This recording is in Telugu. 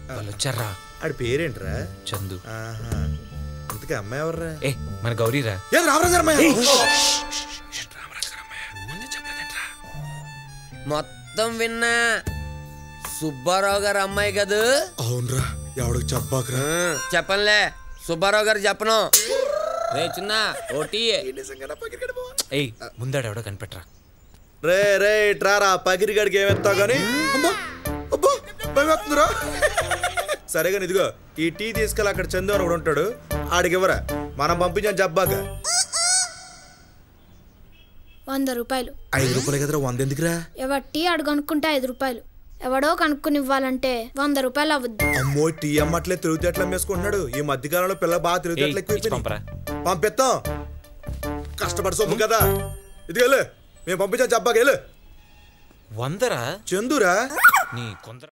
వాళ్ళు వచ్చారా ఆడి పేరేంట్రా చందు ఆహా ఇంతకీ అమ్మాయి ఎవర్రా ఏ మన గౌరీరా ఏది రామరాజు గారు అమ్మాయి మొత్తం విన్నా సుబ్బారావు గారు అమ్మాయి కదూ అవునరా ఎవడికి చెప్పాకరా ఆ, చెప్పనులే సుబ్బారావు గారు చెప్పను రే చిన్న ఓటీ ఏయ్ ముందాడు ఎవడో కనిపెట్టరా రే రే ట్రారా పగిరిగాడికి ఏమెత్తావు గాని అమ్మా అబ్బా భయమేస్తుందిరా సరే కానీ ఇదిగో ఈ టీ తీసుకెళ్ళి అక్కడ చందు అని ఒకడు ఉంటాడు ఆడికి ఇవ్వరా మనం పంపించాం జబ్బాక వంద రూపాయలు ఐదు రూపాయలు కదరా వంద ఎందుకురా ఎవరు టీ అడు కనుక్కుంటే ఐదు రూపాయలు ఎవడో కనుక్కుని ఇవ్వాలంటే వంద రూపాయలు అవ్వద్దు అమ్మో టీ అమ్మట్లే తెలివితేటలు అమ్మేసుకుంటున్నాడు ఈ మధ్యకాలంలో పిల్ల బాగా తెలివితేటలు ఏయ్, ఎక్కువ ఇచ్చి పంపరా. పంపిస్తాం కష్టపడి సొమ్ము కదా ఇది వెళ్ళు మేము పంపించాం జబ్బాకి వెళ్ళు వందరా చందురా నీ కొందర